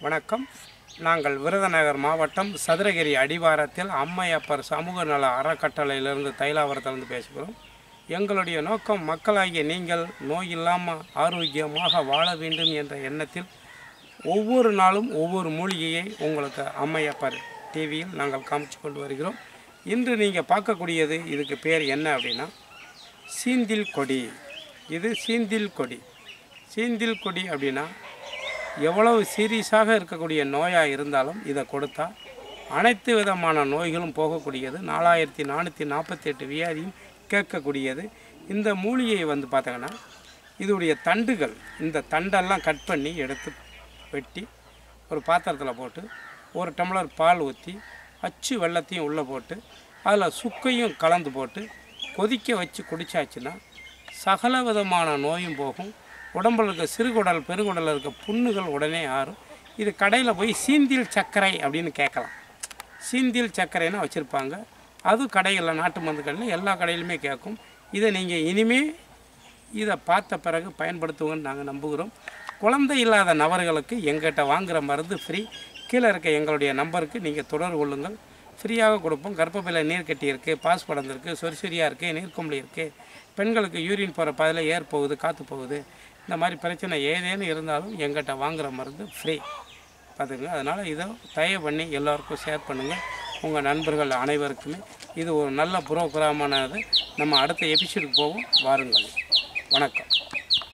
வணக்கம் நாங்கள் விருதுநகர் மாவட்டம் சதுரகிரி அடிவாரத்தில் அம்மையப்பர் சமூக நல அறக்கட்டளையிலிருந்து தைலாவரத்திலிருந்து பேசுகிறோம் எங்களுடைய நோக்கம் மக்களாகிய நீங்கள் நோய் இல்லாமல் ஆரோக்கியமாக வாழ வேண்டும் என்ற எண்ணத்தில் ஒவ்வொரு நாளும் ஒவ்வொரு மூலிகையை உங்களுக்கு அம்மையப்பர் டிவியில் நாங்கள் காமிச்சு கொண்டு வருகிறோம் இன்று நீங்கள் பார்க்கக்கூடியது இதுக்கு பேர் என்ன அப்படின்னா சீந்தில் கொடி இது சீந்தில் கொடி சீந்தில் கொடி அப்படின்னா எவ்வளவு சீரியஸாக இருக்கக்கூடிய நோயாக இருந்தாலும் இதை கொடுத்தா அனைத்து விதமான நோய்களும் போகக்கூடியது நாலாயிரத்தி நானூற்றி நாற்பத்தி எட்டு வியாதியும் கேட்கக்கூடியது இந்த மூலிகையை வந்து பார்த்தீங்கன்னா இதோடைய தண்டுகள் இந்த தண்டெல்லாம் கட் பண்ணி எடுத்து வெட்டி ஒரு பாத்திரத்தில் போட்டு ஒரு டம்ளர் பால் ஊற்றி அச்சு வெள்ளத்தையும் உள்ளே போட்டு அதில் சுக்கையும் கலந்து போட்டு கொதிக்க வச்சு குடிச்சாச்சுன்னா சகல விதமான நோயும் போகும் உடம்புல இருக்க சிறுகுடல் பெருங்குடலில் இருக்க புண்ணுகள் உடனே ஆறும் இது கடையில் போய் சீந்தில் சர்க்கரை அப்படின்னு கேட்கலாம் சீந்தில் சர்க்கரைன்னு வச்சுருப்பாங்க அது கடைகளில் நாட்டு மருந்து கடையில் எல்லா கடையிலுமே கேட்கும் இதை நீங்கள் இனிமே இதை பார்த்த பிறகு பயன்படுத்துவோன்னு நாங்கள் நம்புகிறோம் குழந்தை இல்லாத நபர்களுக்கு எங்கிட்ட வாங்குகிற மருந்து ஃப்ரீ கீழே இருக்க எங்களுடைய நம்பருக்கு நீங்கள் தொடர்பு கொள்ளுங்கள் ஃப்ரீயாக கொடுப்போம் கர்ப்பப்பையில நீர் கட்டி இருக்குது பாஸ் படந்து இருக்குது சொரிசொரியாக இருக்குது நீர்க்கும்பளி இருக்குது பெண்களுக்கு யூரின் போகிற பாதையில் ஏர் போகுது காற்று போகுது இந்த மாதிரி பிரச்சனை ஏதேனும் இருந்தாலும் எங்கிட்ட வாங்குகிற மருந்து ஃப்ரீ பார்த்துங்க அதனால் இதை தயவு பண்ணி எல்லாருக்கும் ஷேர் பண்ணுங்கள் உங்கள் நண்பர்கள் அனைவருக்குமே இது ஒரு நல்ல புரோகிராமானது நம்ம அடுத்த எபிசோடுக்கு போவோம் வாருங்கள் வணக்கம்